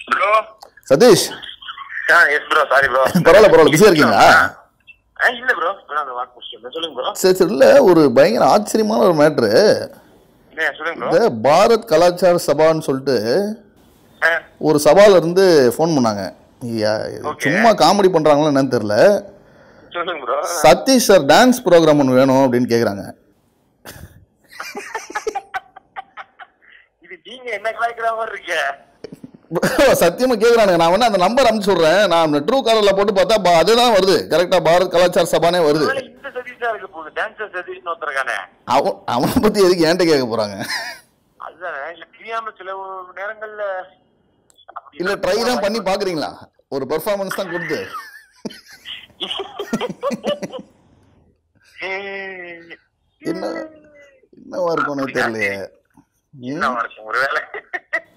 Bro Satish ஆ yes bro sorry bro பரவாயில்ல பரவாயில்ல பிஸியா இருக்கீங்களா ஆ இல்ல ப்ரோ இப்பதான் அந்த வாக்கு முடிச்சிட்டேன் சொல்லுங்க ப்ரோ சரி சரி இல்ல ஒரு பயங்கர ஆச்சரியமான ஒரு மேட்ரு இல்ல சொல்லுங்க ப்ரோ இந்த பாரத் கலாச்சார சபான்னு சொல்லிட்டு ஆ ஒரு சபால இருந்து ஃபோன் பண்ணாங்க ஐயா, இது Okay. சும்மா காமெடி பண்றாங்களா என்னன்னு தெரியல சொல்லுங்க bro Satish sir dance program ஒன்று வேணும் அப்படின்னு கேக்குறாங்க இது நீங்க என்ன கலாய்க்கிற மாதிரி இருக்க Bro, சத்தியமா கேக்குறானுங்க நான் வேணா அந்த நம்பர் அனுப்பிச்சு சொல்றேன் நான் ட்ரூ காலர்ல போட்டு பார்த்தா பா- அதுதான் வருது கரெக்டா பாரத் கலாச்சார சபானே வருது ஒருவேளை இந்த சதீஷா இருக்க போகுது டான்சர் சதீஷ்னு ஒருத்தருக்கானே அவன் அவனை பத்தி எதுக்கு என்கிட்ட கேட்க போறாங்க அதுதானே இல்ல தெரியாம சில நேரங்கள்ல அப்படி இல்ல ட்ரை தான் பண்ணி பாக்குறீங்களா ஒரு பெர்ஃபார்மன்ஸ் தான் கொடுத்து ஏய், என்ன என்னவா இருக்கும்னு தெரியலையே ம்? என்னவா இருக்கும் ஒருவேளை